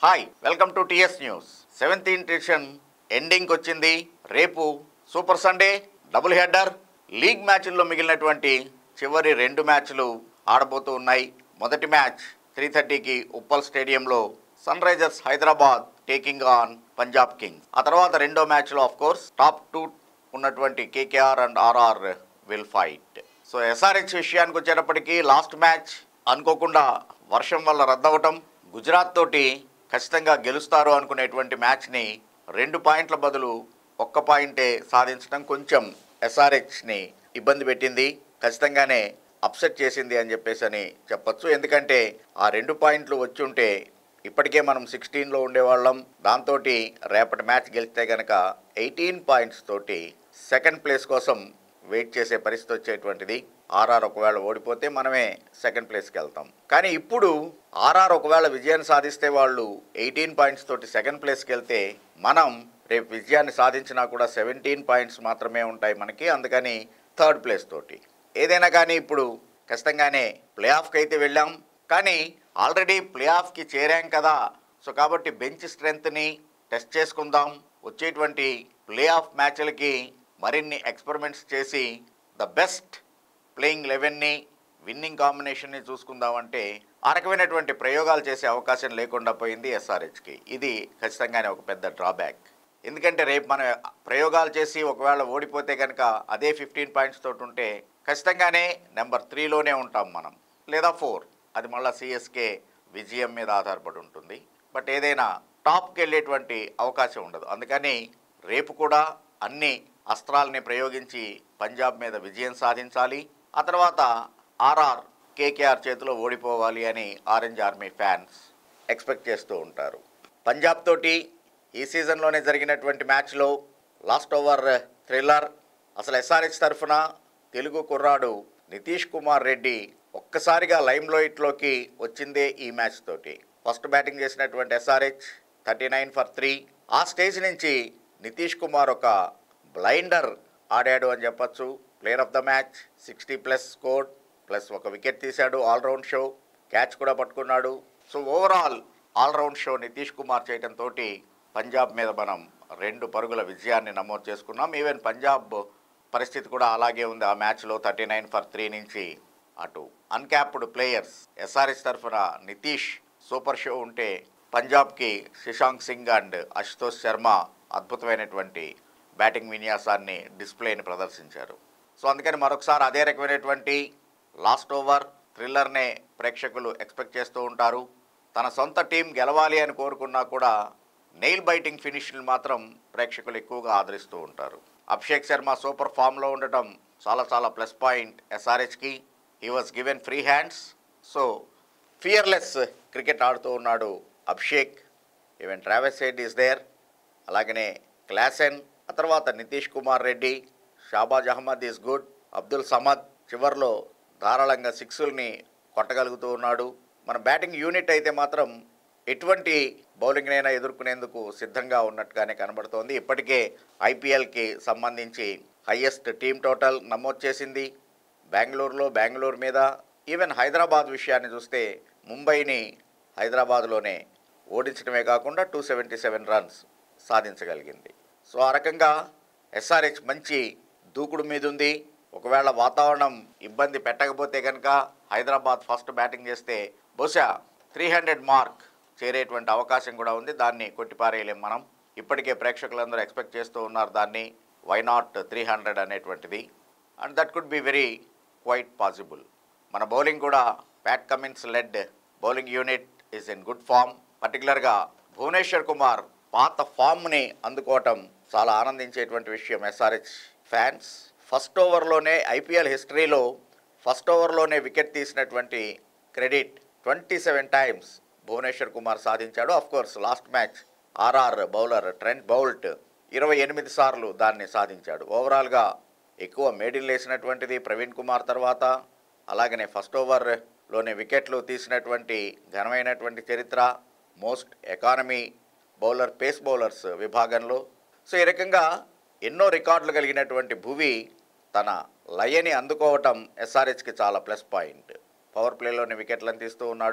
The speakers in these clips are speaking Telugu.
hi welcome to TS news seventh edition ending వచ్చింది రేపు super Sunday double header league మ్యాచ్ల్లో మిగిలినటువంటి చివరి రెండు మ్యాచ్లు ఆడబోతూ ఉన్నాయి మొదటి మ్యాచ్ త్రీ థర్టీకి ఉప్పల్ స్టేడియంలో Sunrisers Hyderabad taking on Punjab Kings ఆ తర్వాత రెండో మ్యాచ్లో ఆఫ్ కోర్స్ టాప్ టూ ఉన్నటువంటి KKR and RR will fight so SRH విషయానికి వచ్చేటప్పటికి లాస్ట్ మ్యాచ్ అనుకోకుండా వర్షం వల్ల రద్దవటం గుజరాత్ తోటి ఖచ్చితంగా గెలుస్తారు అనుకునేటువంటి మ్యాచ్ని రెండు పాయింట్ల బదులు ఒక్క పాయింటే సాధించడం కొంచెం ఎస్ఆర్హెచ్ని ఇబ్బంది పెట్టింది ఖచ్చితంగానే అప్సెట్ చేసింది అని చెప్పేసి అని చెప్పొచ్చు ఎందుకంటే ఆ రెండు పాయింట్లు వచ్చి ఉంటే ఇప్పటికే మనం సిక్స్టీన్లో ఉండేవాళ్ళం దాంతో రేపటి మ్యాచ్ గెలిస్తే కనుక ఎయిటీన్ పాయింట్స్ తోటి సెకండ్ ప్లేస్ కోసం వెయిట్ చేసే పరిస్థితి వచ్చేటువంటిది ఆర్ఆర్ ఒకవేళ ఓడిపోతే మనమే సెకండ్ ప్లేస్కి వెళ్తాం కానీ ఇప్పుడు ఆర్ఆర్ ఒకవేళ విజయాన్ని సాధిస్తే వాళ్ళు ఎయిటీన్ పాయింట్స్ తోటి సెకండ్ ప్లేస్కి వెళ్తే మనం రేపు విజయాన్ని సాధించినా కూడా సెవెంటీన్ పాయింట్స్ మాత్రమే ఉంటాయి మనకి అందుకని థర్డ్ ప్లేస్ తోటి ఏదైనా కానీ ఇప్పుడు ఖచ్చితంగానే ప్లే ఆఫ్కి అయితే వెళ్ళాం కానీ ఆల్రెడీ ప్లే ఆఫ్కి చేరాం కదా సో కాబట్టి బెంచ్ స్ట్రెంగ్త్ని టెస్ట్ చేసుకుందాం వచ్చేటువంటి ప్లే ఆఫ్ మ్యాచ్లకి మరిన్ని ఎక్స్పెరిమెంట్స్ చేసి ద బెస్ట్ ప్లేయింగ్ లెవెన్ని విన్నింగ్ కాంబినేషన్ని చూసుకుందామంటే ఆ రకమైనటువంటి ప్రయోగాలు చేసే అవకాశం లేకుండా పోయింది ఎస్ఆర్హెచ్కి ఇది ఖచ్చితంగానే ఒక పెద్ద డ్రాబ్యాక్ ఎందుకంటే రేపు మనం ప్రయోగాలు చేసి ఒకవేళ ఓడిపోతే కనుక అదే ఫిఫ్టీన్ పాయింట్స్ తోటి ఉంటే ఖచ్చితంగానే నెంబర్ త్రీలోనే ఉంటాం మనం లేదా ఫోర్ అది మళ్ళీ సిఎస్కే విజయం మీద ఆధారపడి ఉంటుంది బట్ ఏదైనా టాప్కి వెళ్ళేటువంటి అవకాశం ఉండదు అందుకని రేపు కూడా అన్ని అస్త్రాలని ప్రయోగించి పంజాబ్ మీద విజయం సాధించాలి ఆ తర్వాత ఆర్ఆర్ కేకేఆర్ చేతిలో ఓడిపోవాలి అని ఆరెంజ్ ఆర్మీ ఫ్యాన్స్ ఎక్స్పెక్ట్ చేస్తూ ఉంటారు పంజాబ్ తోటి ఈ సీజన్లోనే జరిగినటువంటి మ్యాచ్లో లాస్ట్ ఓవర్ థ్రిల్లర్ అసలు ఎస్ఆర్హెచ్ తరఫున తెలుగు కుర్రాడు నితీష్ కుమార్ రెడ్డి ఒక్కసారిగా లైమ్ లోకి వచ్చిందే ఈ మ్యాచ్ తోటి ఫస్ట్ బ్యాటింగ్ చేసినటువంటి SRH thirty nine for three ఆ స్టేజ్ నుంచి నితీష్ కుమార్ ఒక బ్లైండర్ ఆడాడు అని చెప్పొచ్చు player of the match sixty plus score plus ఒక వికెట్ తీశాడు ఆల్రౌండ్ షో క్యాచ్ కూడా పట్టుకున్నాడు so overall allround show Nitish Kumar చేయడంతో పంజాబ్ మీద మనం రెండు పరుగుల విజయాన్ని నమోదు చేసుకున్నాం ఈవెన్ పంజాబ్ పరిస్థితి కూడా అలాగే ఉంది ఆ మ్యాచ్లో థర్టీ నైన్ ఫర్ త్రీ నుంచి అటు అన్క్యాప్డ్ ప్లేయర్స్ ఎస్ఆర్ఎస్ తరఫున నితీష్ సూపర్ షో ఉంటే పంజాబ్కి శశాంక్ సింగ్ అండ్ అశుతోష్ శర్మ అద్భుతమైనటువంటి బ్యాటింగ్ విన్యాసాన్ని డిస్ప్లేని ప్రదర్శించారు సో అందుకని మరొకసారి అదే రకమైనటువంటి లాస్ట్ ఓవర్ థ్రిల్లర్నే ప్రేక్షకులు ఎక్స్పెక్ట్ చేస్తూ ఉంటారు తన సొంత టీం గెలవాలి అని కోరుకున్నా కూడా నెయిల్ బైటింగ్ ఫినిష్లు మాత్రం ప్రేక్షకులు ఎక్కువగా ఆదరిస్తూ ఉంటారు అభిషేక్ శర్మ సూపర్ ఫామ్లో ఉండటం చాలా చాలా ప్లస్ పాయింట్ ఎస్ఆర్హెచ్కి he was given free hands so fearless cricket ఆడుతూ ఉన్నాడు Abhishek even Travis Head is there అలాగనే క్లాసెన్ ఆ తర్వాత నితీష్ కుమార్ రెడ్డి షాబాజ్ అహ్మద్ ఈస్ గుడ్ అబ్దుల్ సమద్ చివర్లో ధారాళంగా సిక్సుల్ని కొట్టగలుగుతూ ఉన్నాడు మన బ్యాటింగ్ యూనిట్ అయితే మాత్రం ఎటువంటి బౌలింగ్నైనా ఎదుర్కొనేందుకు సిద్ధంగా ఉన్నట్టుగానే కనబడుతోంది ఇప్పటికే ఐపీఎల్కి సంబంధించి హయ్యెస్ట్ టీమ్ టోటల్ నమోదు చేసింది బెంగళూరులో బెంగళూరు మీద ఈవెన్ హైదరాబాద్ విషయాన్ని చూస్తే ముంబైని హైదరాబాద్లోనే ఓడించడమే కాకుండా టూ సెవెంటీ సెవెన్ రన్స్ సాధించగలిగింది సో ఆ రకంగా ఎస్ఆర్హెచ్ మంచి దూకుడు మీద ఉంది ఒకవేళ వాతావరణం ఇబ్బంది పెట్టకపోతే కనుక హైదరాబాద్ ఫస్ట్ బ్యాటింగ్ చేస్తే బహుశా త్రీ హండ్రెడ్ మార్క్ చేరేటువంటి అవకాశం కూడా ఉంది దాన్ని కొట్టిపారేయలేం మనం ఇప్పటికే ప్రేక్షకులందరూ ఎక్స్పెక్ట్ చేస్తూ ఉన్నారు దాన్ని వై నాట్ త్రీ హండ్రెడ్ అనేటువంటిది and that could be very quite possible మన బౌలింగ్ కూడా Pat Cummins led bowling unit is in good form పర్టికులర్గా భువనేశ్వర్ కుమార్ పాత ఫామ్ని అందుకోవటం చాలా ఆనందించేటువంటి విషయం ఎస్ఆర్హెచ్ ఫ్యాన్స్ ఫస్ట్ ఓవర్లోనే ఐపీఎల్ హిస్టరీలో ఫస్ట్ ఓవర్లోనే వికెట్ తీసినటువంటి credit twenty seven times Bhuvneshwar Kumar సాధించాడు of course last match RR bowler Trent Boult ఇరవై ఎనిమిది సార్లు దాన్ని సాధించాడు ఓవరాల్గా ఎక్కువ మేడిల్ వేసినటువంటిది ప్రవీణ్ కుమార్ తర్వాత అలాగనే ఫస్ట్ ఓవర్లోనే వికెట్లు తీసినటువంటి ఘనమైనటువంటి చరిత్ర most economy bowler pace bowlers విభాగంలో సో ఈ రకంగా ఎన్నో రికార్డులు కలిగినటువంటి భువి తన లయని అందుకోవటం ఎస్ఆర్హెచ్కి చాలా ప్లస్ పాయింట్ పవర్ ప్లేలోని వికెట్లను తీస్తూ ఉన్నాడు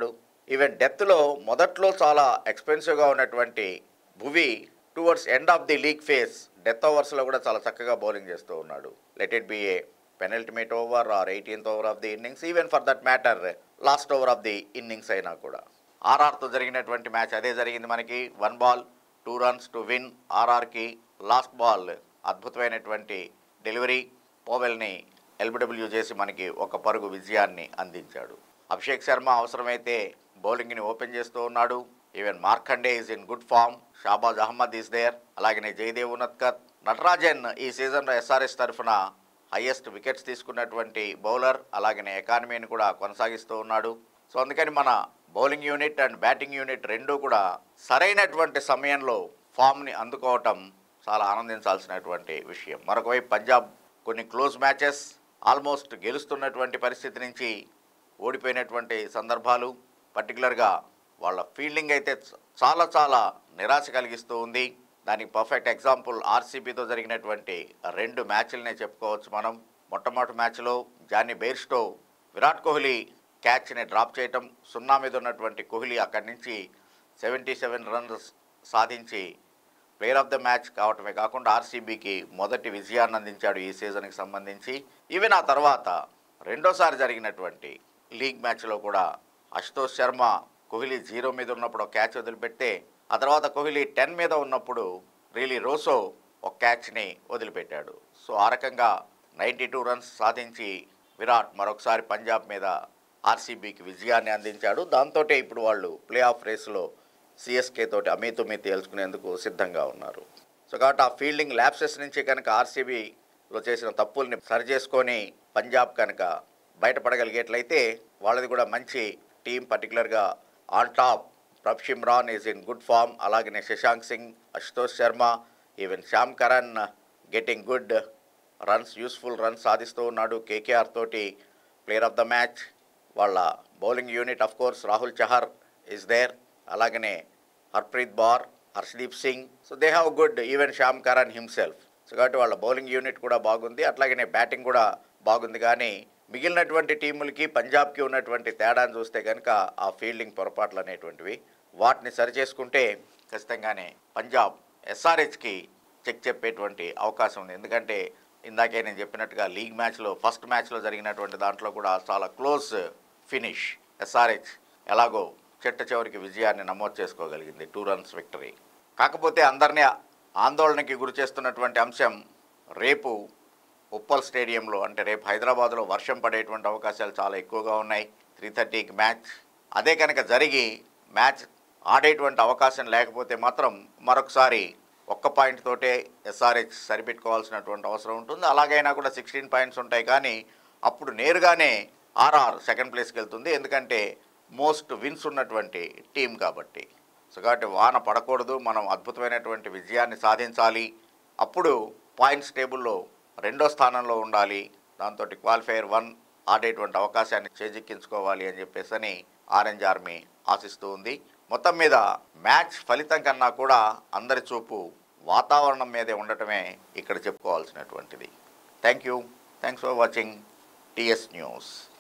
ఈవెన్ డెత్లో మొదట్లో చాలా ఎక్స్పెన్సివ్గా ఉన్నటువంటి Bhuvi towards end of the league face death ఓవర్స్లో కూడా చాలా చక్కగా బౌలింగ్ చేస్తూ ఉన్నాడు let it be a penultimate over or eighteenth over of the innings even for that matter last over of the innings అయినా కూడా ఆర్ఆర్తో జరిగినటువంటి మ్యాచ్ అదే జరిగింది మనకి one ball two runs to win ఆర్ఆర్కి లాస్ట్ బాల్ అద్భుతమైనటువంటి డెలివరీ పోవెల్ని ఎల్బిడబ్ల్యూ చేసి మనకి ఒక పరుగు విజయాన్ని అందించాడు అభిషేక్ శర్మ అవసరమైతే బౌలింగ్ని ఓపెన్ చేస్తూ ఉన్నాడు even Markande is in good form Shahbaz Ahmed is there అలాగనే జయదేవ్ ఉన్నత్కర్ నటరాజన్ ఈ సీజన్లో ఎస్ఆర్ఎస్ తరఫున హయ్యెస్ట్ వికెట్స్ తీసుకున్నటువంటి బౌలర్ అలాగనే ఎకానమీని కూడా కొనసాగిస్తూ ఉన్నాడు సో అందుకని మన bowling unit and batting unit రెండూ కూడా సరైనటువంటి సమయంలో ఫామ్ని అందుకోవటం చాలా ఆనందించాల్సినటువంటి విషయం మరొకవైపు పంజాబ్ కొన్ని క్లోజ్ మ్యాచెస్ ఆల్మోస్ట్ గెలుస్తున్నటువంటి పరిస్థితి నుంచి ఓడిపోయినటువంటి సందర్భాలు పర్టికులర్గా వాళ్ళ ఫీల్డింగ్ అయితే చ- చాలా చాలా నిరాశ కలిగిస్తూ ఉంది దానికి పర్ఫెక్ట్ ఎగ్జాంపుల్ ఆర్సీబీతో జరిగినటువంటి రెండు మ్యాచ్లనే చెప్పుకోవచ్చు మనం మొట్టమొదటి మ్యాచ్లో జానీ బెయిర్స్టో విరాట్ కోహ్లీ క్యాచ్ని డ్రాప్ చేయటం సున్నా మీద ఉన్నటువంటి కోహ్లీ అక్కడి నుంచి సెవెంటీ సెవెన్ రన్స్ సాధించి ప్లేయర్ ఆఫ్ ద మ్యాచ్ కావటమే కాకుండా ఆర్సీబీకి మొదటి విజయాన్ని అందించాడు ఈ సీజన్కి సంబంధించి ఈవెన్ ఆ తర్వాత రెండోసారి జరిగినటువంటి లీగ్ మ్యాచ్లో కూడా అశుతోష్ శర్మ కోహ్లీ జీరో మీద ఉన్నప్పుడు ఒక క్యాచ్ వదిలిపెడితే ఆ తర్వాత కోహ్లీ టెన్ మీద ఉన్నప్పుడు రీలీ రోసో ఒక క్యాచ్ని వదిలిపెట్టాడు సో ఆ రకంగా నైంటీ టూ రన్స్ సాధించి విరాట్ మరొకసారి పంజాబ్ మీద ఆర్సీబీకి విజయాన్ని అందించాడు దాంతో ఇప్పుడు వాళ్ళు ప్లే ఆఫ్ రేస్లో సిఎస్కే తోటి అమీతుమీ తేల్చుకునేందుకు సిద్ధంగా ఉన్నారు సో కాబట్టి ఆ ఫీల్డింగ్ ల్యాప్సెస్ నుంచి కనుక ఆర్సీబీలో చేసిన తప్పుల్ని సరి చేసుకొని పంజాబ్ కనుక బయటపడగలిగేట్లయితే వాళ్ళది కూడా మంచి టీం పర్టికులర్గా on top Prabhsimran is in good form అలాగనే Shashank Singh Ashutosh Sharma even Sam Curran getting good runs useful runs సాధిస్తూ ఉన్నాడు కేకేఆర్ తోటి ప్లేయర్ ఆఫ్ ద మ్యాచ్ వాళ్ళ bowling unit of course Rahul Chahar is there అలాగనే Harpreet Brar Arshdeep Singh so they have good even Sam Curran himself so కాబట్టి వాళ్ళ బౌలింగ్ యూనిట్ కూడా బాగుంది అట్లాగనే బ్యాటింగ్ కూడా బాగుంది కానీ మిగిలినటువంటి టీములకి పంజాబ్కి ఉన్నటువంటి తేడాను చూస్తే కనుక ఆ ఫీల్డింగ్ పొరపాట్లు అనేటువంటివి వాటిని సరిచేసుకుంటే ఖచ్చితంగానే పంజాబ్ ఎస్ఆర్హెచ్కి చెక్ చెప్పేటువంటి అవకాశం ఉంది ఎందుకంటే ఇందాకే నేను చెప్పినట్టుగా లీగ్ మ్యాచ్లో ఫస్ట్ మ్యాచ్లో జరిగినటువంటి దాంట్లో కూడా చాలా క్లోజ్ ఫినిష్ ఎస్ఆర్హెచ్ ఎలాగో చిట్ట చివరికి విజయాన్ని నమోదు చేసుకోగలిగింది టూ రన్స్ విక్టరీ కాకపోతే అందరినీ ఆందోళనకి గురి చేస్తున్నటువంటి అంశం రేపు ఉప్పల్ స్టేడియంలో అంటే రేపు హైదరాబాద్లో వర్షం పడేటువంటి అవకాశాలు చాలా ఎక్కువగా ఉన్నాయి త్రీ థర్టీకి మ్యాచ్ అదే కనుక జరిగి మ్యాచ్ ఆడేటువంటి అవకాశం లేకపోతే మాత్రం మరొకసారి ఒక్క పాయింట్ తోటే ఎస్ఆర్హెచ్ సరిపెట్టుకోవాల్సినటువంటి అవసరం ఉంటుంది అలాగైనా కూడా సిక్స్టీన్ పాయింట్స్ ఉంటాయి కానీ అప్పుడు నేరుగానే ఆర్ఆర్ సెకండ్ ప్లేస్కి వెళ్తుంది ఎందుకంటే మోస్ట్ విన్స్ ఉన్నటువంటి టీం కాబట్టి సో కాబట్టి వాన పడకూడదు మనం అద్భుతమైనటువంటి విజయాన్ని సాధించాలి అప్పుడు పాయింట్స్ టేబుల్లో రెండో స్థానంలో ఉండాలి దాంతో క్వాలిఫైయర్ వన్ ఆడేటువంటి అవకాశాన్ని చేజిక్కించుకోవాలి అని చెప్పేసి అని ఆరెంజ్ ఆర్మీ ఆశిస్తూ ఉంది మొత్తం మీద మ్యాచ్ ఫలితం కన్నా కూడా అందరి చూపు వాతావరణం మీదే ఉండటమే ఇక్కడ చెప్పుకోవాల్సినటువంటిది thank you thanks for watching TS news